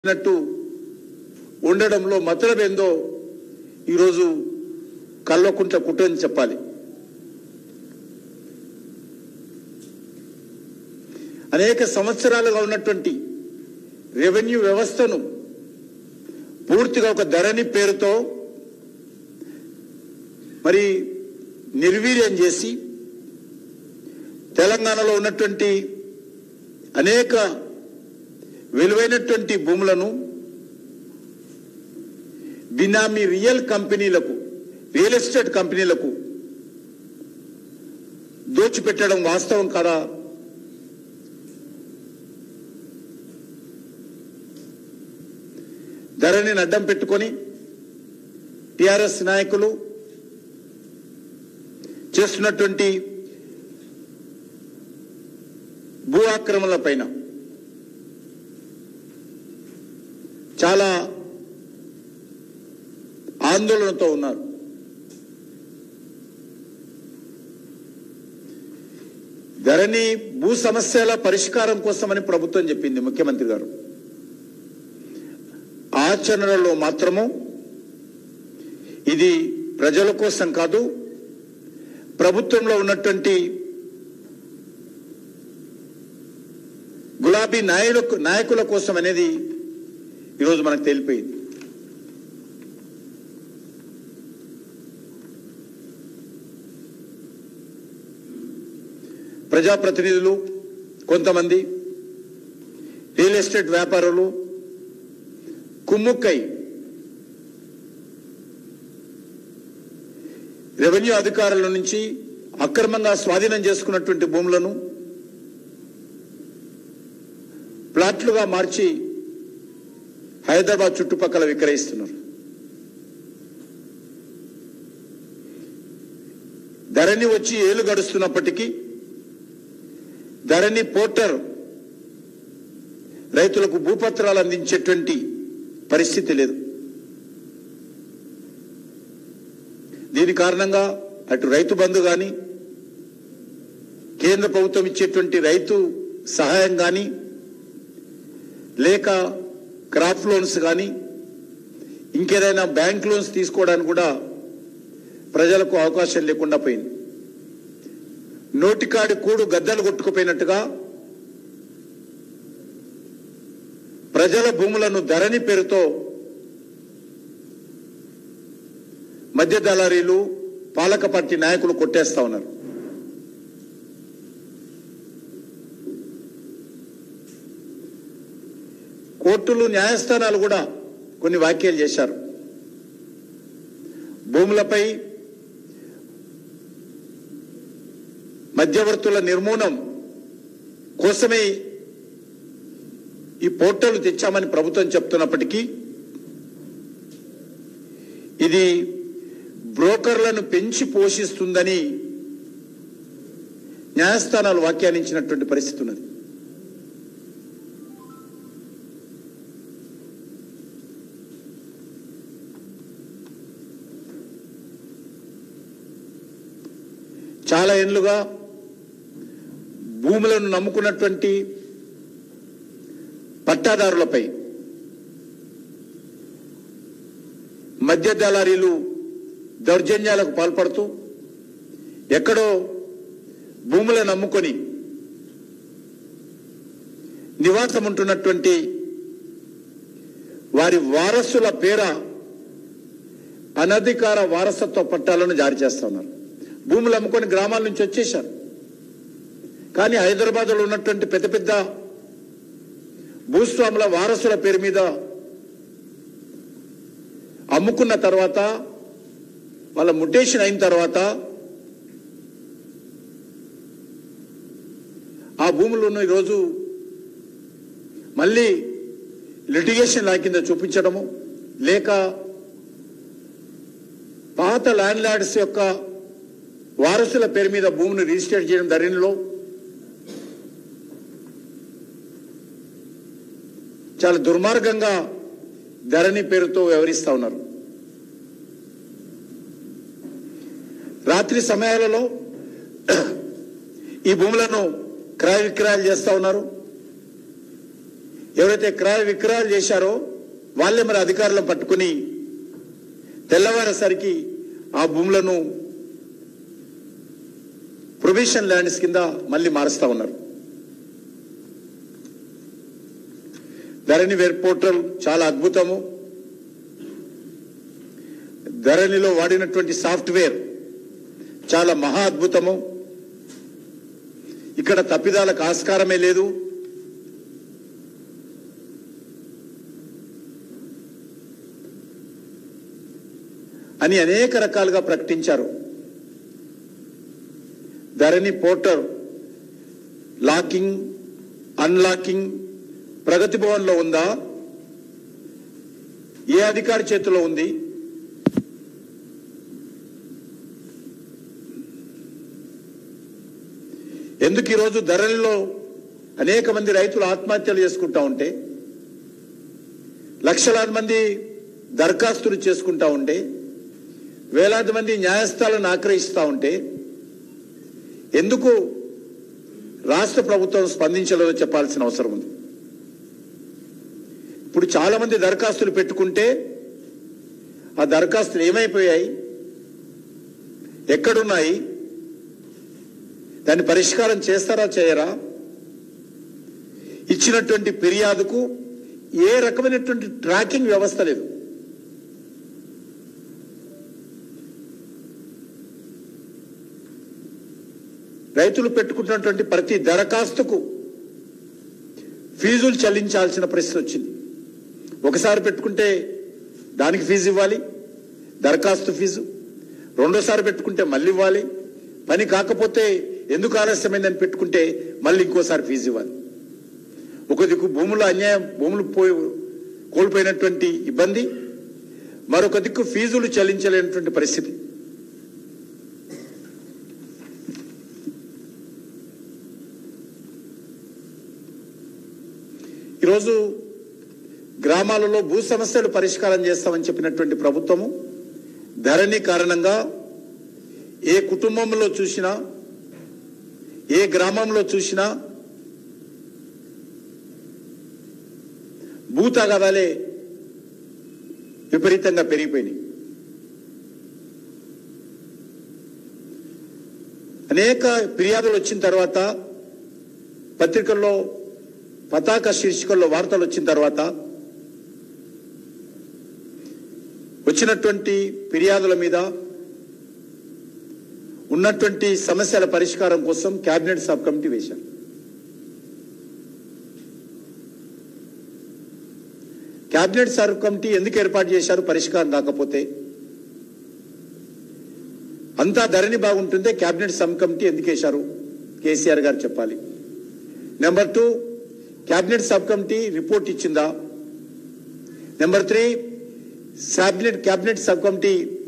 ఉన్నట్టు ఉండడంలో మతలం ఏందో ఈరోజు కల్వకుంట్ల కుట్రని చెప్పాలి అనేక సంవత్సరాలుగా ఉన్నటువంటి రెవెన్యూ వ్యవస్థను పూర్తిగా ఒక ధరణి పేరుతో మరి నిర్వీర్యం చేసి తెలంగాణలో ఉన్నటువంటి అనేక విలువైనటువంటి భూములను బినామీ రియల్ కంపెనీలకు రియల్ ఎస్టేట్ కంపెనీలకు దోచిపెట్టడం వాస్తవం కాదా ధరని అడ్డం పెట్టుకొని టిఆర్ఎస్ నాయకులు చేస్తున్నటువంటి భూ ఆక్రమణల పైన చాలా ఆందోళనతో ఉన్నారు ధరణి భూ సమస్యల పరిష్కారం కోసమని ప్రభుత్వం చెప్పింది ముఖ్యమంత్రి గారు ఆచరణలో మాత్రము ఇది ప్రజల కోసం కాదు ప్రభుత్వంలో ఉన్నటువంటి గులాబీ నాయకుల నాయకుల కోసం అనేది ఈరోజు మనకు తెలిపోయింది ప్రజాప్రతినిధులు కొంతమంది రియల్ ఎస్టేట్ వ్యాపారులు కుమ్ముక్కై రెవెన్యూ అధికారుల నుంచి అక్రమంగా స్వాధీనం చేసుకున్నటువంటి భూములను ప్లాట్లుగా మార్చి హైదరాబాద్ చుట్టుపక్కల విక్రయిస్తున్నారు ధరణి వచ్చి ఏలు గడుస్తున్నప్పటికీ ధరణి పోర్టర్ రైతులకు భూపత్రాలు అందించేటువంటి పరిస్థితి లేదు దీని కారణంగా అటు రైతు బంధు కానీ కేంద్ర ప్రభుత్వం ఇచ్చేటువంటి రైతు సహాయం కానీ లేక క్రాప్ లోన్స్ కానీ ఇంకేదైనా బ్యాంక్ లోన్స్ తీసుకోవడానికి కూడా ప్రజలకు అవకాశం లేకుండా పోయింది నోటికాడి కూడు గద్దలు కొట్టుకుపోయినట్టుగా ప్రజల భూములను ధరణి పేరుతో మధ్య దళారీలు పాలక పార్టీ నాయకులు కొట్టేస్తా ఉన్నారు కోర్టులు న్యాయస్థానాలు కూడా కొన్ని వ్యాఖ్యలు చేశారు భూములపై మధ్యవర్తుల నిర్మూలనం కోసమే ఈ పోర్టల్ తెచ్చామని ప్రభుత్వం చెప్తున్నప్పటికీ ఇది బ్రోకర్లను పెంచి పోషిస్తుందని న్యాయస్థానాలు వ్యాఖ్యానించినటువంటి పరిస్థితి ఉన్నది చాలా ఏళ్ళుగా భూములను నమ్ముకున్నటువంటి పట్టాదారులపై మధ్య దళారీలు దౌర్జన్యాలకు పాల్పడుతూ ఎక్కడో భూములను నమ్ముకొని నివాసం ఉంటున్నటువంటి వారి వారసుల పేర అనధికార వారసత్వ పట్టాలను జారీ చేస్తా ఉన్నారు భూములు అమ్ముకొని గ్రామాల నుంచి వచ్చేశారు కానీ హైదరాబాద్లో ఉన్నటువంటి పెద్ద పెద్ద భూస్వాముల వారసుల పేరు మీద అమ్ముకున్న తర్వాత వాళ్ళ ముటేషన్ అయిన తర్వాత ఆ భూములను ఈరోజు మళ్ళీ లిటిగేషన్ లా కింద చూపించడము లేక పాత ల్యాండ్ లార్డ్స్ యొక్క వారసుల పేరు మీద భూమిని రిజిస్టర్ చేయడం ధరణిలో చాలా దుర్మార్గంగా ధరణి పేరుతో వ్యవహరిస్తా ఉన్నారు రాత్రి సమయాలలో ఈ భూములను క్రయ విక్రయాలు చేస్తా ఉన్నారు ఎవరైతే క్రయ విక్రయాలు చేశారో వాళ్ళే మరి అధికారులను పట్టుకుని తెల్లవారేసరికి ఆ భూములను ప్రొవిషన్ ల్యాండ్స్ కింద మళ్ళీ మారుస్తా ఉన్నారు ధరణి వెబ్ పోర్టల్ చాలా అద్భుతము ధరణిలో వాడినటువంటి సాఫ్ట్వేర్ చాలా మహా అద్భుతము ఇక్కడ తప్పిదాలకు ఆస్కారమే లేదు అని అనేక రకాలుగా ప్రకటించారు ధరణి పోర్టర్ లాకింగ్ అన్లాకింగ్ ప్రగతి భవన్లో ఉందా ఏ అధికారి చేతిలో ఉంది ఎందుకు ఈరోజు ధరల్లో అనేక మంది రైతులు ఆత్మహత్యలు చేసుకుంటా ఉంటే లక్షలాది మంది దరఖాస్తులు చేసుకుంటా ఉంటే వేలాది మంది న్యాయస్థానాలను ఆశ్రయిస్తూ ఉంటే ఎందుకు రాష్ట్ర ప్రభుత్వం స్పందించలేదో చెప్పాల్సిన అవసరం ఉంది ఇప్పుడు చాలా మంది దరఖాస్తులు పెట్టుకుంటే ఆ దరఖాస్తులు ఏమైపోయాయి ఎక్కడున్నాయి దాన్ని పరిష్కారం చేస్తారా చేయరా ఇచ్చినటువంటి ఫిర్యాదుకు ఏ రకమైనటువంటి ట్రాకింగ్ వ్యవస్థ లేదు రైతులు పెట్టుకుంటున్నటువంటి ప్రతి దరఖాస్తుకు ఫీజులు చెల్లించాల్సిన పరిస్థితి వచ్చింది ఒకసారి పెట్టుకుంటే దానికి ఫీజు ఇవ్వాలి దరఖాస్తు ఫీజు రెండోసారి పెట్టుకుంటే మళ్ళీ ఇవ్వాలి పని కాకపోతే ఎందుకు ఆలస్యమైందని పెట్టుకుంటే మళ్ళీ ఇంకోసారి ఫీజు ఇవ్వాలి ఒక దిక్కు భూముల అన్యాయం భూములు పోయి కోల్పోయినటువంటి ఇబ్బంది మరొక దిక్కు ఫీజులు చెల్లించలేనటువంటి పరిస్థితి ఈరోజు గ్రామాలలో భూ సమస్యలు పరిష్కారం చేస్తామని చెప్పినటువంటి ప్రభుత్వము ధరణి కారణంగా ఏ కుటుంబంలో చూసినా ఏ గ్రామంలో చూసినా భూ తగాదాలే విపరీతంగా పెరిగిపోయినాయి అనేక ఫిర్యాదులు వచ్చిన తర్వాత పత్రికల్లో పతాక శీర్షికల్లో వార్తలు వచ్చిన తర్వాత వచ్చినటువంటి ఫిర్యాదుల మీద ఉన్నటువంటి సమస్యల పరిష్కారం కోసం కేబినెట్ సబ్ కమిటీ వేశారు కేబినెట్ సబ్ కమిటీ ఎందుకు ఏర్పాటు చేశారు పరిష్కారం కాకపోతే అంతా ధరణి బాగుంటుందే కేబినెట్ సబ్ కమిటీ ఎందుకు వేశారు కేసీఆర్ గారు చెప్పాలి number two cabinet sub committee report ఇచ్చిందా number three cabinet cabinet sub committee